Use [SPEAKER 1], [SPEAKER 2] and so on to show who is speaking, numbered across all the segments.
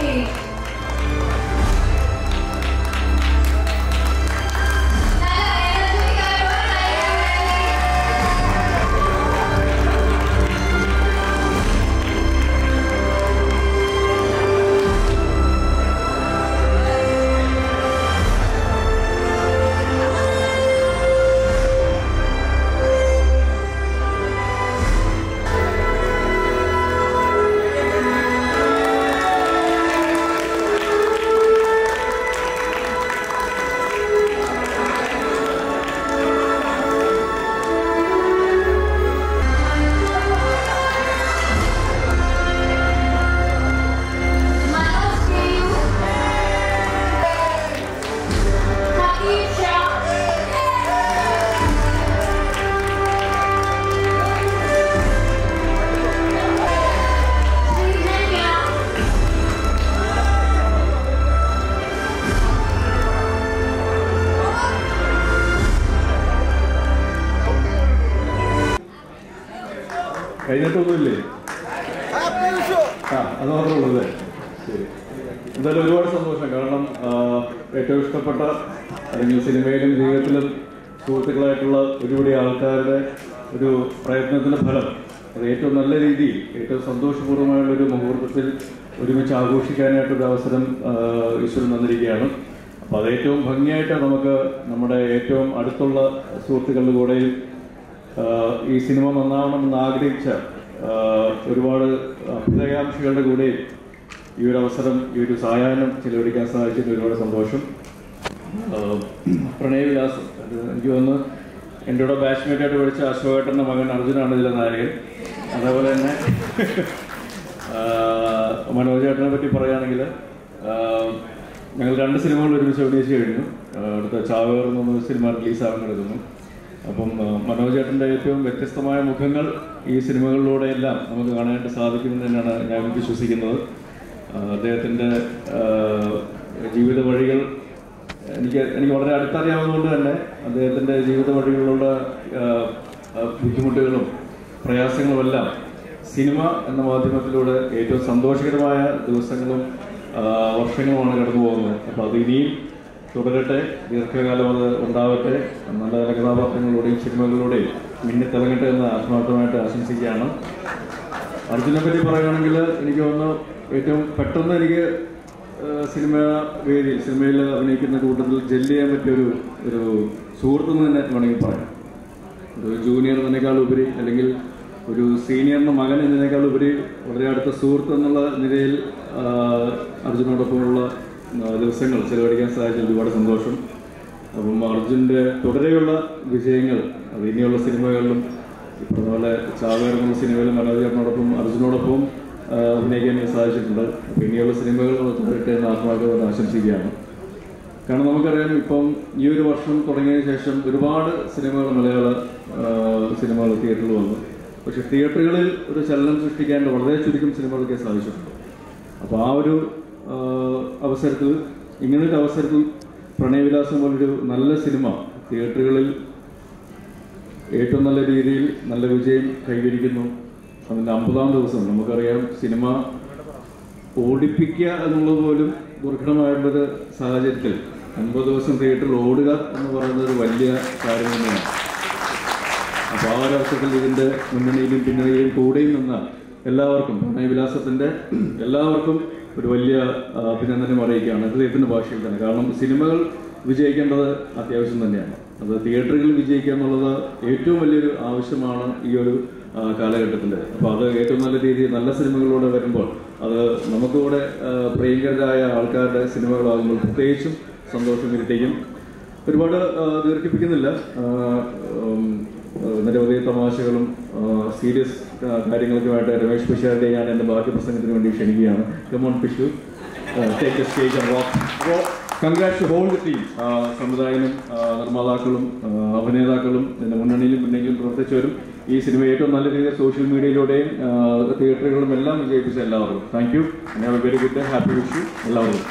[SPEAKER 1] stage. നല്ല energetic ആയിട്ടുള്ള കൈയടി. മനോജ് ചെയ്യൂ. ഹക്കീം ഷാ. ശ്രീധന്യ.
[SPEAKER 2] കഴിഞ്ഞിട്ടൊന്നുമില്ലേ ആ അത് മാത്രമേ ഉള്ളൂ അല്ലേ ശരി എന്തായാലും ഒരുപാട് സന്തോഷം കാരണം ആ, ഏറ്റവും ഇഷ്ടപ്പെട്ട അല്ലെങ്കിൽ സിനിമയിലും ജീവിതത്തിലും സുഹൃത്തുക്കളായിട്ടുള്ള ഒരുപാട് ആൾക്കാരുടെ ഒരു പ്രയത്നത്തിന്റെ ഫലം അത് ഏറ്റവും നല്ല രീതിയിൽ ഏറ്റവും സന്തോഷപൂർവ്വമായുള്ള ഒരു മുഹൂർത്തത്തിൽ ഒരുമിച്ച് ആഘോഷിക്കാനായിട്ടൊരു അവസരം ആ, ഈശ്വരൻ തന്നിരിക്കുകയാണ് അപ്പോൾ അത് ഏറ്റവും ഭംഗിയായിട്ട് നമുക്ക് നമ്മുടെ ഏറ്റവും അടുത്തുള്ള സുഹൃത്തുക്കളുടെ കൂടെയും ആഹ് ഈ സിനിമ നന്നാവണമെന്ന് ആഗ്രഹിച്ച ആഹ് ഒരുപാട് അഭ്യുദയാംക്ഷികളുടെ കൂടെ ഈ ഒരു അവസരം ഈ ഒരു സായാഹ്നം ചെലവഴിക്കാൻ സാധിച്ചതിൽ ഒരുപാട് സന്തോഷം ആഹ് പ്രണയവിലാസം അത് എനിക്ക് തോന്നുന്നു എൻ്റെ കൂടെ ബാച്ച്മേറ്റ് ആയിട്ട് പഠിച്ച അശോകേട്ടൻ്റെ മകൻ അർജുനാണ് ഇതിലെ നായകൻ അതേപോലെ തന്നെ ആഹ് മനോജ് ചേട്ടനെ പറ്റി പറയുകയാണെങ്കിൽ ആഹ് ഞങ്ങൾ രണ്ട് സിനിമകൾ ഒരുമിച്ച് അഭിനയിച്ച് കഴിഞ്ഞു ആഹ് അടുത്ത ചാവേർ എന്നൊരു സിനിമ റിലീസാകാൻ കിടക്കുന്നു അപ്പം ആ, മനോജ് ചേട്ടൻ്റെ ഏറ്റവും വ്യത്യസ്തമായ മുഖങ്ങൾ ഈ സിനിമകളിലൂടെയെല്ലാം നമുക്ക് കാണാനായിട്ട് സാധിക്കുമെന്ന് തന്നെയാണ് ഞാൻ വിശ്വസിക്കുന്നത് ആ, അദ്ദേഹത്തിൻ്റെ ആ, ജീവിത വഴികൾ എനിക്ക് എനിക്ക് വളരെ അടുത്തറിയാവുന്നതുകൊണ്ട് തന്നെ അദ്ദേഹത്തിൻ്റെ ജീവിത വഴികളിലുള്ള ആ, ആ, ബുദ്ധിമുട്ടുകളും പ്രയാസങ്ങളുമെല്ലാം സിനിമ എന്ന മാധ്യമത്തിലൂടെ ഏറ്റവും സന്തോഷകരമായ ദിവസങ്ങളും ആ, വർഷങ്ങളുമാണ് കടന്നു പോകുന്നത് അപ്പോൾ അത് ഇനിയും തുടരട്ടെ ദീർഘകാലം അത് ഉണ്ടാവട്ടെ നല്ല നല്ല കഥാപാത്രങ്ങളിലൂടെയും സിനിമകളിലൂടെയും മിന്നിത്തിളങ്ങട്ടെ എന്ന് ആത്മാർത്ഥമായിട്ട് ആശംസിക്കുകയാണ് അർജുനെ പറ്റി പറയുകയാണെങ്കിൽ എനിക്ക് തോന്നുന്നു ഏറ്റവും പെട്ടെന്ന് എനിക്ക് ഏഹ്, സിനിമ വേദിയിൽ സിനിമയിൽ അഭിനയിക്കുന്ന കൂട്ടത്തിൽ ജെല്ല് ചെയ്യാൻ പറ്റിയ ഒരു ഒരു സുഹൃത്തെന്ന് തന്നെ വേണമെങ്കിൽ പറയാം ഒരു ജൂനിയർ എന്നതിനേക്കാൾ ഉപരി അല്ലെങ്കിൽ ഒരു സീനിയറിന്റെ മകൻ എന്നതിനേക്കാൾ ഉപരി വളരെ അടുത്ത സുഹൃത്ത് എന്നുള്ള നിലയിൽ ആ, അർജുനോടൊപ്പമുള്ള ആ, ദിവസങ്ങൾ ചെലവഴിക്കാൻ സാധിച്ചതിൽ ഒരുപാട് സന്തോഷം അപ്പം അർജുൻ്റെ തുടരെയുള്ള വിജയങ്ങൾ അത് ഇനിയുള്ള സിനിമകളിലും ഈ പറഞ്ഞ പോലെ ചാവേർ എന്ന സിനിമയിലും മനോജ് ചേട്ടനോടൊപ്പം അർജുനോടൊപ്പം ആ, അഭിനയിക്കാൻ എനിക്ക് സാധിച്ചിട്ടുണ്ട് അപ്പം ഇനിയുള്ള സിനിമകൾ തുടരട്ടെ എന്ന് ആത്മാർത്ഥമായി ആശംസിക്കുകയാണ് കാരണം നമുക്കറിയാം ഇപ്പം ഈ ഒരു വർഷം തുടങ്ങിയതിന് ശേഷം ഒരുപാട് സിനിമകൾ മലയാള ആ, സിനിമകൾ തിയേറ്ററിൽ വന്നു പക്ഷെ തിയേറ്ററുകളിൽ ഒരു ചലനം സൃഷ്ടിക്കാൻ വളരെ ചുരുക്കം സിനിമകൾക്കേ സാധിച്ചിട്ടുണ്ട് അപ്പോൾ ആ ഒരു ആ, അവസരത്തിൽ ഇങ്ങനൊരു അവസരത്തിൽ പ്രണയവിലാസം പോലൊരു നല്ല സിനിമ തിയേറ്ററുകളിൽ ഏറ്റവും നല്ല രീതിയിൽ നല്ല വിജയം കൈവരിക്കുന്നു അതിൻ്റെ അമ്പതാം ദിവസം നമുക്കറിയാം സിനിമ ഓടിപ്പിക്കുക എന്നുള്ളത് പോലും ദുർഘടമായുള്ളൊരു സാഹചര്യത്തിൽ അൻപത് ദിവസം തിയേറ്ററിൽ ഓടുക എന്ന് പറയുന്നത് ഒരു വലിയ കാര്യം തന്നെയാണ് അപ്പോൾ ആ ഒരു അവസരത്തിൽ ഇതിൻ്റെ മുന്നണിയിലും പിന്നണിയിലും കൂടെയും നിന്ന എല്ലാവർക്കും പ്രണയവിലാസത്തിൻ്റെ എല്ലാവർക്കും ഒരു വലിയ ആ, അഭിനന്ദനം അറിയിക്കുകയാണ് ഹൃദയത്തിൻ്റെ ഭാഷയിൽ തന്നെ കാരണം സിനിമകൾ വിജയിക്കേണ്ടത് അത്യാവശ്യം തന്നെയാണ് അത് തിയേറ്ററുകളിൽ വിജയിക്കുക എന്നുള്ളത് ഏറ്റവും വലിയൊരു ആവശ്യമാണ് ഈ ഒരു ആ, കാലഘട്ടത്തിൽ അപ്പോൾ അത് ഏറ്റവും നല്ല രീതിയിൽ നല്ല സിനിമകളിലൂടെ വരുമ്പോൾ അത് നമുക്കിവിടെ ആ, പ്രിയങ്കരായ ആൾക്കാരുടെ സിനിമകളാകുമ്പോൾ പ്രത്യേകിച്ചും സന്തോഷം ഇരട്ടിക്കും ഒരുപാട് ആ, ദീർഘിപ്പിക്കുന്നില്ല ആ, ഉം, ആ, നിരവധി തമാശകളും സീരിയസ് കാര്യങ്ങളൊക്കെയായിട്ട് രമേശ് പിഷാരുടെ ഞാൻ എൻ്റെ ബാക്കി പ്രസംഗത്തിന് വേണ്ടി ക്ഷണിക്കുകയാണ് come on Pishu take stage and rock അപ്പോൾ കൺഗ്രാറ്റ്സ് ഹോൾ ദി ടീം സംവിധായകനും ആ, നിർമ്മാതാക്കളും ആ, അഭിനേതാക്കളും ഇതിൻ്റെ മുന്നണിയിലും പിന്നെങ്കിലും പ്രവർത്തിച്ചവരും ഈ സിനിമ ഏറ്റവും നല്ല രീതിയിൽ സോഷ്യൽ മീഡിയയിലൂടെയും ആ, തിയേറ്ററുകളിലും എല്ലാം വിജയിപ്പിച്ച എല്ലാവർക്കും thank you have a very good day happy Vishu എല്ലാവർക്കും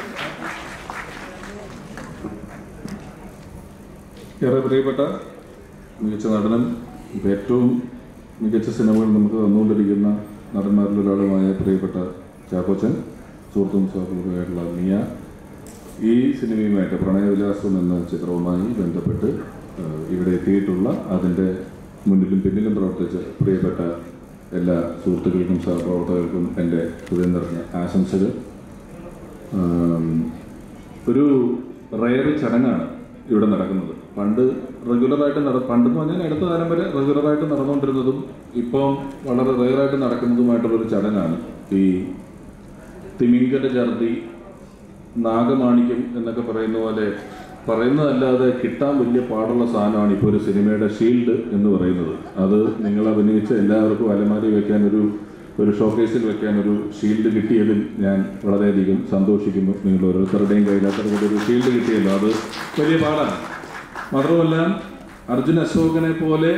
[SPEAKER 3] ഏറെ പ്രിയപ്പെട്ട മികച്ച നടനും ഇപ്പം ഏറ്റവും മികച്ച സിനിമകൾ നമുക്ക് തന്നുകൊണ്ടിരിക്കുന്ന നടന്മാരിൽ ഒരാളുമായ പ്രിയപ്പെട്ട ചാക്കോച്ചൻ സുഹൃത്തും സഹപ്രവർത്തകമായിട്ടുള്ള മിയ ഈ സിനിമയുമായിട്ട് പ്രണയവിലാസം എന്ന ചിത്രവുമായി ബന്ധപ്പെട്ട് ഏഹ്, ഇവിടെ എത്തിയിട്ടുള്ള അതിൻ്റെ മുന്നിലും പിന്നിലും പ്രവർത്തിച്ച പ്രിയപ്പെട്ട എല്ലാ സുഹൃത്തുക്കൾക്കും സഹപ്രവർത്തകർക്കും എൻ്റെ ഹൃദയം നിറഞ്ഞ ആശംസകൾ ആം, ഒരു റയർ ചടങ്ങാണ് ഇവിടെ നടക്കുന്നത് പണ്ട് റെഗുലറായിട്ട് നട പണ്ടെന്ന് പറഞ്ഞാൽ അടുത്ത കാലം വരെ റെഗുലറായിട്ട് നടന്നുകൊണ്ടിരുന്നതും ഇപ്പം വളരെ റയറായിട്ട് നടക്കുന്നതുമായിട്ടുള്ളൊരു ചടങ്ങാണ് ഈ തിമിംഗല ജർദി നാഗമാണിക്യം എന്നൊക്കെ പറയുന്ന പോലെ പറയുന്നതല്ലാതെ കിട്ടാൻ വലിയ പാടുള്ള സാധനമാണ് ഇപ്പോൾ ഒരു സിനിമയുടെ ഷീൽഡ് എന്ന് പറയുന്നത് അത് നിങ്ങൾ അഭിനയിച്ച എല്ലാവർക്കും അലമാരി വെക്കാൻ ഒരു ഒരു ഷോക്കേസിൽ വെക്കാൻ ഒരു ഷീൽഡ് കിട്ടിയതിൽ ഞാൻ വളരെയധികം സന്തോഷിക്കുന്നു നിങ്ങൾ ഓരോരുത്തരുടെയും കയ്യിൽ അത്തരത്തിൽ ഒരു ഷീൽഡ് കിട്ടിയല്ലോ അത് വലിയ പാടാണ് മാത്രമല്ല അർജുൻ അശോകനെ പോലെ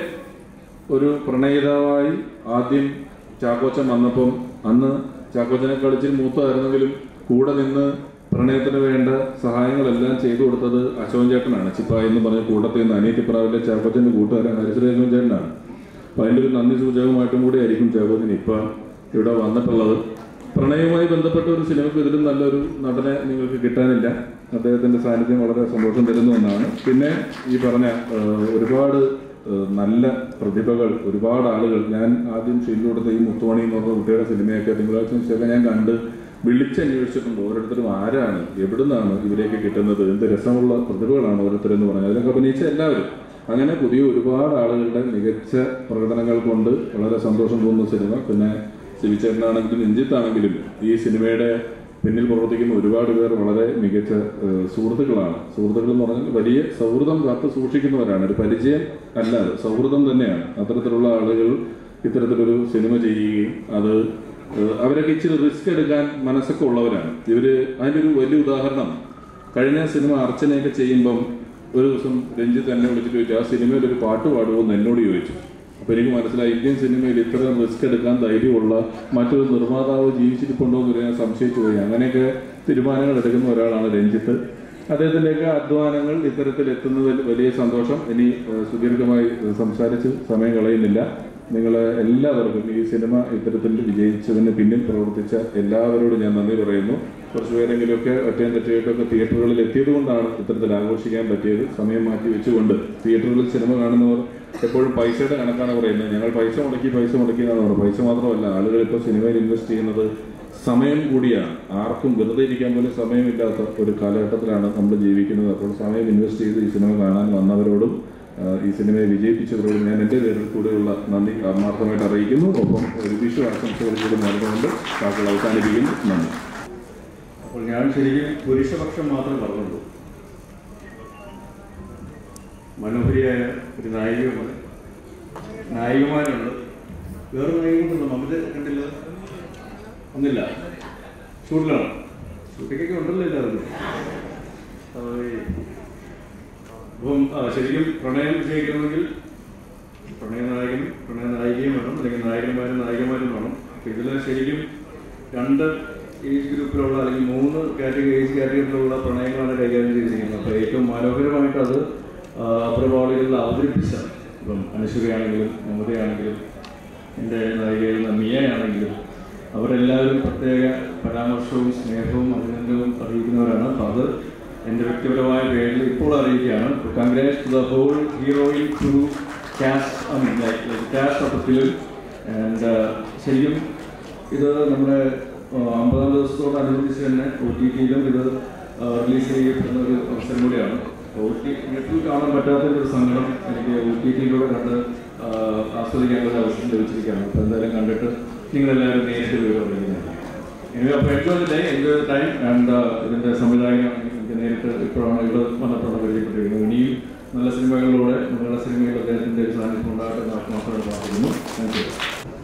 [SPEAKER 3] ഒരു പ്രണയിതാവായി ആദ്യം ചാക്കോച്ചൻ വന്നപ്പം അന്ന് ചാക്കോച്ചനെ കളിച്ചിൽ മൂത്തമായിരുന്നെങ്കിലും കൂടെ നിന്ന് പ്രണയത്തിന് വേണ്ട സഹായങ്ങളെല്ലാം ചെയ്തു കൊടുത്തത് അശോകൻ ചേട്ടനാണ് ചിപ്പായി എന്ന് പറഞ്ഞ കൂട്ടത്തിൽ നിന്ന് അനിയത്തിപ്രാവിലെ ചാക്കോച്ചന്റെ കൂട്ടുകാരൻ ഹരിശ്രീ ചേട്ടനാണ് അപ്പൊ അതിന്റെ ഒരു നന്ദി സൂചകമായിട്ടും കൂടി ആയിരിക്കും ചാക്കോച്ചൻ ഇപ്പൊ ഇവിടെ വന്നിട്ടുള്ളത് പ്രണയവുമായി ബന്ധപ്പെട്ട ഒരു സിനിമയ്ക്ക് ഇതിലും നല്ലൊരു നടനെ നിങ്ങൾക്ക് കിട്ടാനില്ല അദ്ദേഹത്തിന്റെ സാന്നിധ്യം വളരെ സന്തോഷം തരുന്ന ഒന്നാണ് പിന്നെ ഈ പറഞ്ഞ ഏഹ്, ഒരുപാട് ഏഹ്, നല്ല പ്രതിഭകൾ ഒരുപാട് ആളുകൾ ഞാൻ ആദ്യം ഷീൽഡ് കൊടുത്ത ഈ മുത്തുമണി എന്ന് പറഞ്ഞ കുട്ടിയുടെ സിനിമയൊക്കെ തിങ്കളാഴ്ച നിശ്ചയമൊക്കെ ഞാൻ കണ്ട് വിളിച്ചന്വേഷിച്ചിട്ടുണ്ട് ഓരോരുത്തരും ആരാണ് എവിടുന്നാണ് ഇവരെയൊക്കെ കിട്ടുന്നത് എന്ത് രസമുള്ള പ്രതിഭകളാണ് ഓരോരുത്തരെന്ന് പറഞ്ഞത് അതിലൊക്കെ അഭിനയിച്ച എല്ലാവരും അങ്ങനെ പുതിയ ഒരുപാട് ആളുകളുടെ മികച്ച പ്രകടനങ്ങൾ കൊണ്ട് വളരെ സന്തോഷം തോന്നുന്ന സിനിമ പിന്നെ സിവിച്ചേട്ടനാണെങ്കിലും രഞ്ജിത്താണെങ്കിലും ഈ സിനിമയുടെ പിന്നിൽ പ്രവർത്തിക്കുന്ന ഒരുപാട് പേർ വളരെ മികച്ച ഏഹ്, സുഹൃത്തുക്കളാണ് സുഹൃത്തുക്കൾ എന്ന് പറഞ്ഞാൽ വലിയ സൗഹൃദം കാത്തു സൂക്ഷിക്കുന്നവരാണ് ഒരു പരിചയം അല്ലാതെ സൗഹൃദം തന്നെയാണ് അത്തരത്തിലുള്ള ആളുകൾ ഇത്തരത്തിലൊരു സിനിമ ചെയ്യുകയും അത് ഏഹ്, അവരൊക്കെ ഇച്ചിരി റിസ്ക് എടുക്കാൻ മനസ്സൊക്കെ ഉള്ളവരാണ് ഇവര് അതിൻ്റെ ഒരു വലിയ ഉദാഹരണം കഴിഞ്ഞ സിനിമ അർച്ചനയൊക്കെ ചെയ്യുമ്പം ഒരു ദിവസം രഞ്ജിത്ത് എന്നെ വിളിച്ചിട്ട് ചോദിച്ചു ആ സിനിമയിൽ ഒരു പാട്ട് പാടുമോ എന്ന് എന്നോട് ചോദിച്ചു അപ്പൊ എനിക്ക് മനസ്സിലായി ഇന്ത്യൻ സിനിമയിൽ ഇത്രയും റിസ്ക് എടുക്കാൻ ധൈര്യമുള്ള മറ്റൊരു നിർമ്മാതാവ് ജീവിച്ചിരിപ്പുണ്ടോ എന്ന് ഞാൻ സംശയിച്ചു പോയി അങ്ങനെയൊക്കെ തീരുമാനങ്ങൾ എടുക്കുന്ന ഒരാളാണ് രഞ്ജിത്ത് അദ്ദേഹത്തിന്റെയൊക്കെ അധ്വാനങ്ങൾ ഇത്തരത്തിൽ എത്തുന്നതിൽ വലിയ സന്തോഷം ഇനി ഏഹ്, സുദീർഘമായി ഏഹ്, സംസാരിച്ച് സമയം കളയുന്നില്ല നിങ്ങളെ എല്ലാവർക്കും ഈ സിനിമ ഇത്തരത്തിൽ വിജയിച്ചതിന് പിന്നിൽ പ്രവർത്തിച്ച എല്ലാവരോടും ഞാൻ നന്ദി പറയുന്നു കുറച്ച് പേരെങ്കിലുമൊക്കെ ഒറ്റയും തെറ്റയായിട്ടൊക്കെ തിയേറ്ററുകളിൽ എത്തിയത് കൊണ്ടാണ് ഇത്തരത്തിൽ ആഘോഷിക്കാൻ പറ്റിയത് സമയം മാറ്റി വെച്ചുകൊണ്ട് തിയേറ്ററുകളിൽ സിനിമ കാണുന്നവർ എപ്പോഴും പൈസയുടെ കണക്കാണ് പറയുന്നത് ഞങ്ങൾ പൈസ മുടക്കി പൈസ മുടക്കി എന്നാണ് പറയുന്നത് പൈസ മാത്രമല്ല ആളുകൾ ഇപ്പോൾ സിനിമയിൽ ഇൻവെസ്റ്റ് ചെയ്യുന്നത് സമയം കൂടിയാണ് ആർക്കും വെറുതെ ഇരിക്കാൻ പോലും സമയമില്ലാത്ത ഒരു കാലഘട്ടത്തിലാണ് നമ്മൾ ജീവിക്കുന്നത് അപ്പോൾ സമയം ഇൻവെസ്റ്റ് ചെയ്ത് ഈ സിനിമ കാണാൻ വന്നവരോടും ആ, ഈ സിനിമയെ വിജയിപ്പിച്ചവരോടും ഞാൻ എൻ്റെ പേരിൽ കൂടെയുള്ള നന്ദി ആത്മാർത്ഥമായിട്ട് അറിയിക്കുന്നു ഒപ്പം ഒരു വിഷു ആശംസകൾ കൂടി നൽകുന്നുകൊണ്ട് വാക്കുകൾ അവസാനിപ്പിക്കുന്നു നന്ദി
[SPEAKER 2] അപ്പോൾ ഞാൻ ശരിക്കും പുരുഷപക്ഷം മാത്രമേ പറഞ്ഞുള്ളൂ മനോഹരിയായ ഒരു നായികയുണ്ട് നായികമാരുണ്ട് വേറെ നായികമുണ്ടല്ലോ മമത കണ്ടില്ല ഒന്നില്ല ഷൂട്ടിലാണ് ഷൂട്ടിക്കൊക്കെ ഉണ്ടല്ലോ എല്ലാവരും അതേ. അപ്പം ആ, ശരിക്കും പ്രണയം വിജയിക്കണമെങ്കിൽ പ്രണയ നായകനും പ്രണയ നായികയും വേണം അല്ലെങ്കിൽ നായകന്മാരും നായികമാരും വേണം അപ്പൊ ഇതിൽ ശരിക്കും രണ്ട് ഏജ് ഗ്രൂപ്പിലുള്ള അല്ലെങ്കിൽ മൂന്ന് കാറ്റഗറി ഏജ് കാറ്റഗറിയിലുള്ള പ്രണയങ്ങളാണ് കൈകാര്യം ചെയ്തിരിക്കുന്നത് അപ്പോൾ ഏറ്റവും മനോഹരമായിട്ട് അത് ആ, പ്രഭാവളികളിൽ അവതരിപ്പിച്ച ഇപ്പം അനശ്വരയാണെങ്കിലും മമതയാണെങ്കിലും എൻ്റെ നായികയായിരുന്ന മിയയാണെങ്കിലും അവരെല്ലാവരും പ്രത്യേക പരാമർശവും സ്നേഹവും അഭിനന്ദനവും അറിയിക്കുന്നവരാണ് അപ്പോൾ അത് എൻ്റെ വ്യക്തിപരമായ പേരിൽ ഇപ്പോൾ അറിയിക്കുകയാണ് congrats to the whole heroine to cast I mean like cast of the film and ശരിക്കും ഇത് നമ്മുടെ ആ, അമ്പതാം ദിവസത്തോടനുബന്ധിച്ച് തന്നെ ഒ ടി ടിയിലും ഇത് റിലീസ് ചെയ്യപ്പെടുന്ന ഒരു അവസരം കൂടിയാണ് ഒ ടി വീട്ടിൽ കാണാൻ പറ്റാത്ത ഒരു സങ്കടം എനിക്ക് ഒ ടി ടിയിലൂടെ കണ്ട് ആ, ആസ്വദിക്കാനുള്ള ഒരു അവസരം ലഭിച്ചിരിക്കുകയാണ് അപ്പോൾ എന്തായാലും കണ്ടിട്ട് നിങ്ങളെല്ലാവരും നേരിട്ട് വിവരം അറിയിക്കുന്നതാണ് എനിക്ക് അപ്പോൾ enjoy day enjoy time and ഇതിൻ്റെ സംവിധായകൻ എനിക്ക് നേരിട്ട് ഇപ്പോഴാണ് ഇവിടെ വന്നപ്പോഴാണ് പരിചയപ്പെട്ടിരിക്കുന്നത് ഇനിയും നല്ല സിനിമകളിലൂടെ മലയാള സിനിമയിൽ അദ്ദേഹത്തിൻ്റെ ഒരു സാന്നിധ്യം ഉണ്ടാകട്ടെ എന്ന് ആത്മാർത്ഥമായിട്ട് പ്രാർത്ഥിക്കുന്നു താങ്ക് യു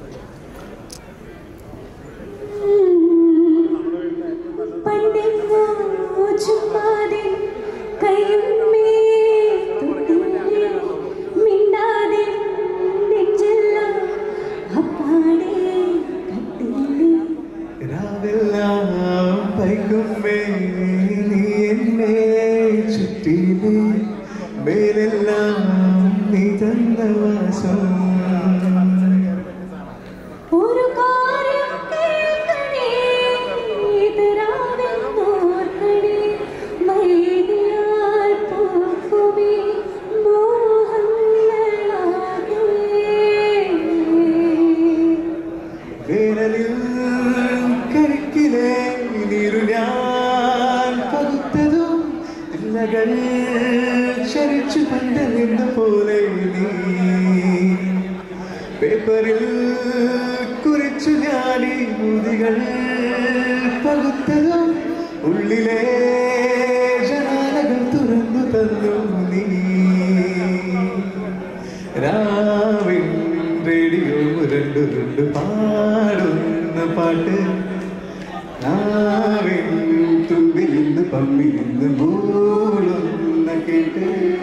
[SPEAKER 4] പണ്ടെങ്ങോ ചുമ്മാതെ കൈയുമ്മേ തൊട്ടില്ലേ മിണ്ടാതെ നെഞ്ചെല്ലാം അപ്പാടെ കട്ടില്ലേ
[SPEAKER 5] രാവെല്ലാം പൈക്കുമ്പേ നീ എന്നെ ചുറ്റിലേ മേലെല്ലാം നീ തന്ന വാസം
[SPEAKER 4] ഒരു കാര്യം കേൾക്കണേ ഇത്
[SPEAKER 5] കണ്ണീരു ഞാൻ പകുത്തതും ഇല്ലകൾ ചരിച്ചു കണ്ട നിന്ന പോലെ നീ പേപ്പറിൽ കുറിച്ചു ഞാൻ ഈ മുതികൾ പകുത്തതും ഉള്ളിലെ ജനാലകൾ തുറന്നു തന്നു നീ രാവിൻ റേഡിയോ രണ്ടു രണ്ട് പാടുന്ന പാട്ട് നാവിൻ തുമ്പിൽ നിന്ന് പമ്പിൽ നിന്ന് മൂളുന്ന കേട്ട്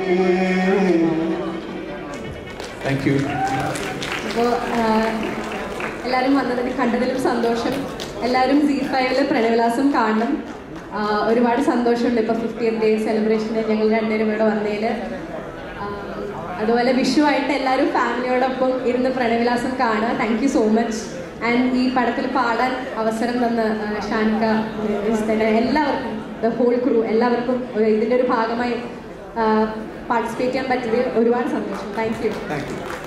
[SPEAKER 5] താങ്ക് യു
[SPEAKER 6] അപ്പോൾ എല്ലാവരും വന്നതിന് കണ്ടതിലും സന്തോഷം എല്ലാവരും സി ഫൈവില് പ്രണയവിലാസം കാണണം ആ, ഒരുപാട് സന്തോഷമുണ്ട് ഇപ്പോൾ ഫിഫ്റ്റിയത്ത് ഡേ സെലിബ്രേഷന് ഞങ്ങൾ രണ്ടുപേരും ഇവിടെ വന്നതിൽ അതുപോലെ വിഷു ആയിട്ട് എല്ലാവരും ഫാമിലിയോടൊപ്പം ഇരുന്ന് പ്രണയവിലാസം കാണുക thank you so much and ഈ പടത്തിൽ പാടാൻ അവസരം തന്ന ആ, ഷാനിക്ക മിസ് തന്നെ എല്ലാവർക്കും ദ ഹോൾ ക്രൂ എല്ലാവർക്കും ഒരു- ഇതിൻ്റെ ഒരു ഭാഗമായി പാർട്ടിസിപ്പേറ്റ് ചെയ്യാൻ പറ്റിയത് ഒരുപാട് സന്തോഷം താങ്ക് യു
[SPEAKER 5] താങ്ക് യു